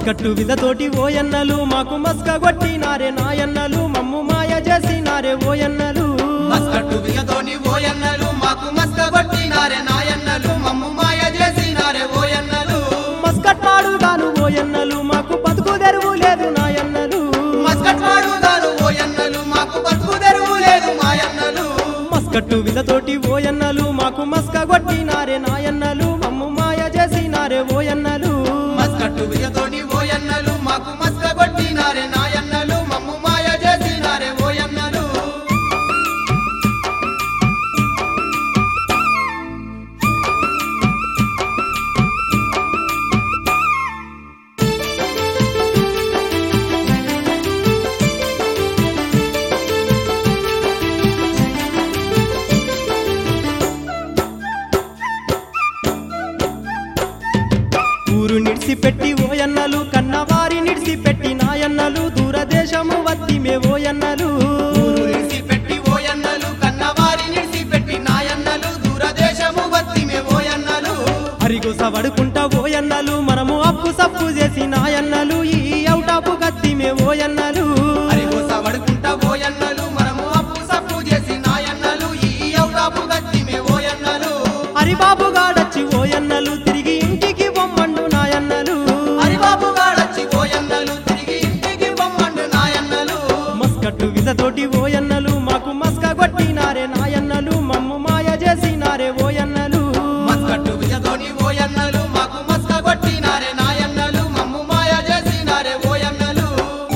మస్కట్టు విధతోటి ఓయన్నలు మాకు మస్క కొట్టినారే నాయన్నలు మమ్ము మాయ చేసినారే ఓయన్నలు మస్కట్టు బియ్యతోని ఓయన్నలు మాకు మస్క కొట్టినారే నాయన్నలు మమ్ము మాయ చేసినారే ఓయన్నలు మస్కట్ పాడుగాను ఓయన్నలు మాకు బతుకు తెరువు లేదు నాయన్నలు మస్కట్ వాడుగాను ఓయన్నలు మాకు బతుకు తెరువు లేదు మాయన్నలు మస్కట్టు విధతోటి ఓయన్నలు మాకు మస్క కొట్టినారే నాయన్నలు మమ్ము మాయ చేసినారే ఓయన్నలు మస్కట్టు బియ్యతోని ఓయన్నలు మాకు మస్క కొట్టినారే నాయన్నలు మమ్ము మాయ చేసినారే ఓయన్నలు ఊరు నిడిసిపెట్టి ఓయన్నలు కన్నవారి నిడిసిపెట్టి నాయన్నలు దూరదేశము వత్తిమే ఓయన్నలు ఊరు నిడిసిపెట్టి ఓయన్నలు కన్నవారి నిడిసిపెట్టి నాయన్నలు దూరదేశము వత్తిమే ఓయన్నలు హరిగోస వడుకుంటా ఓయన్నలు మనము అప్పు సప్పు చేసి నాయన్నలు ఈ ఔటాపు కత్తిమే ఓయన్నలు హరిగోస వడుకుంటా ఓయన్నలు మనము అప్పు సప్పు చేసి నాయన్నలు ఈ ఔటాపు గత్తిమే ఓయన్నలు హరిబాబు గాడచ్చి ఓయన్నలు తిరిగి ఇంటికి బొమ్మండు నాయన్నలు హరిబాబు గాడచ్చి ఓయన్నలు తిరిగి ఇంటికి బొమ్మండు నాయన్నలు మస్కట్టు విధతోటి ఓయన్నలు మాకు మస్క కొట్టినారే నాయన్నలు మమ్ము మాయ చేసినారే ఓయన్నలు మస్కట్టు విజతోని ఓయన్నలు మాకు మస్క కొట్టినారే నాయన్నలు మమ్ము మాయ చేసినారే ఓయన్నలు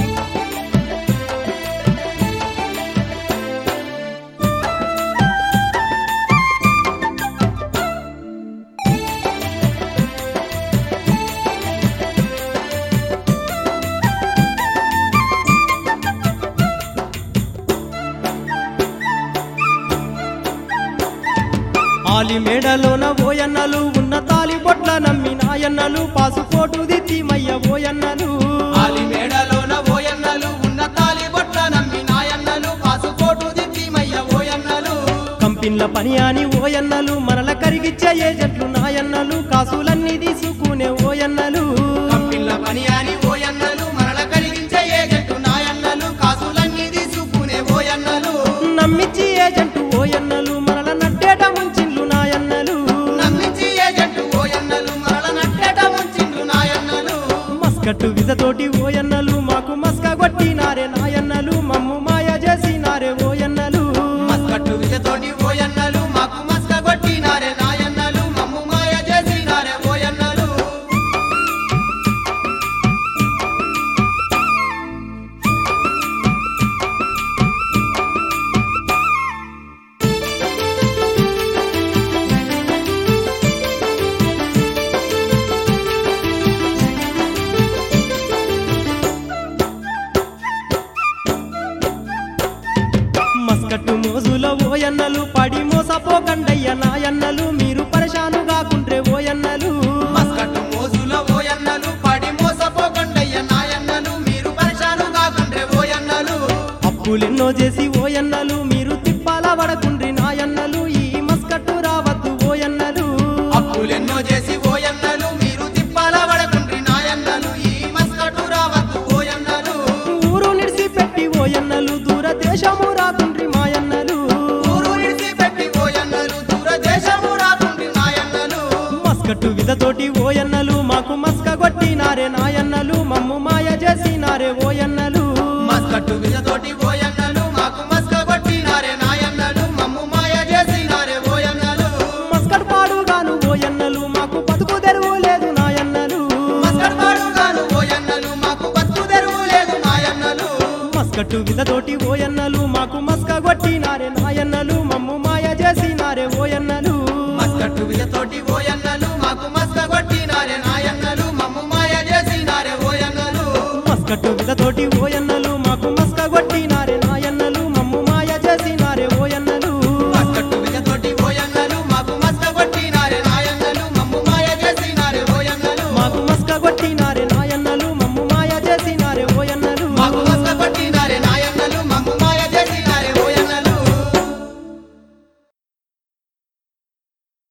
ఆలి మేడలోన ఓయన్నలు ఉన్న తాలి బొట్ల నమ్మి నాయన్నలు పాసుపోటు దిత్తి మయ్య ఓయన్నలు ఆలి మేడలోన ఓయన్నలు ఉన్న తాలి బొట్ల నమ్మి నాయన్నలు పాసుపోటు దిద్ది మయ్య ఓయన్నలు కంపిన్ల పని అని ఓయన్నలు మనల కరిగిచ్చే ఏజెంట్లు నాయన్నలు కాసులన్నీ తీసుకునే ఓయన్నలు కంపిల్ల పని అని ఓయన్నలు మరల కలిగించే ఏజెంటు నాయన్నలు కాసులన్నీ తీసుకునే ఓయన్నలు నమ్మిచ్చి ఏజెంటు ఓయన్నలు మనల నట్టేట ముంచిన్లు నాయన్నలు నమ్మించి ఏజెంటు ఓయన్నలు మరల నట్టేట ముంచిండ్రు నాయన్నలు మస్కట్టు విధతోటి ఓయన్నలు మాకు మస్క కొట్టినారే నాయన్నలు మమ్ము మాయ చేసినారే ఓయన్నలు మస్కట్టు విజతోటి ఓయన్నలు మాకు మస్క కొట్టినారే నాయన్నలు మమ్ము మాయ చేసినారే ఓయన్నలు మస్కట్టు మోజుల ఓయన్నలు పడి మోసపోకండయ్య నాయన్నలు మీరు పరేషాను కాకుండ్రే ఓయన్నలు మస్కట్టు మోజుల ఓయన్నలు పడి మోసపోకండయ్య నాయన్నలు మీరు పరిశాను కాకుండ్రే ఓయన్నలు అప్పులెన్నో చేసి ఓయన్నలు మీరు తిప్పాల పడకుండ్రి నాయన్నలు ఈ మస్కట్టు రావద్దు ఓయన్నలు అప్పులెన్నో చేసి ఓయన్నలు మీరు తిప్పాల పడకుండ్రి నాయన్నలు ఈ మస్కట్టు రావద్దు ఓయన్నలు ఊరు నిడిసిపెట్టి ఓయన్నలు దూరదేశము రాకుండ్రి మాయన్నలు ఊరు విడిచిపెట్టి ఓయన్నలు దూరదేశము రాకుండ్రి నాయన్నలు మస్కట్టు విధతోటి ఓయన్నలు మాకు మస్క కొట్టినారే నాయన్నలు మమ్ము మాయ చేసినారే ఓయన్నలు మస్కట్టు విజతోటి ఓయన్నలు మాకు మస్క కొట్టినారే నాయన్నలు మమ్ము మాయ చేసినారే ఓయన్నలు మస్కట్ పాడుగాను ఓయన్నలు మాకు బతుకు తెరువు లేదు నాయన్నలు మస్కట్ పాడుగాను ఓయన్నలు మాకు బతుకు తెరువు లేదు నాయన్నలు మస్కట్టు విధతోటి ఓయన్నలు మాకు మస్క కొట్టినారే నాయన్నలు మమ్ము మాయ చేసినారే ఓయన్నలు మస్కట్టు విజతోటి ఓయన్నలు మాకు మస్క కొట్టినారే నాయన్నలు మమ్ము మాయ చేసినారే ఓయన్నలు మస్కట్టు విధతోటి ఓయన్నలు మాకు మస్క కొట్టినారే నాయన్నలు మమ్ము మాయ చేసినారే ఓయన్నలు మస్కట్టు విజతోటి ఓయన్నలు మాకు మస్క కొట్టినారే నాయన్నలు మమ్ము మాయ చేసినారే ఓయన్నలు మాకు మస్క కొట్టినారే నాయన్నలు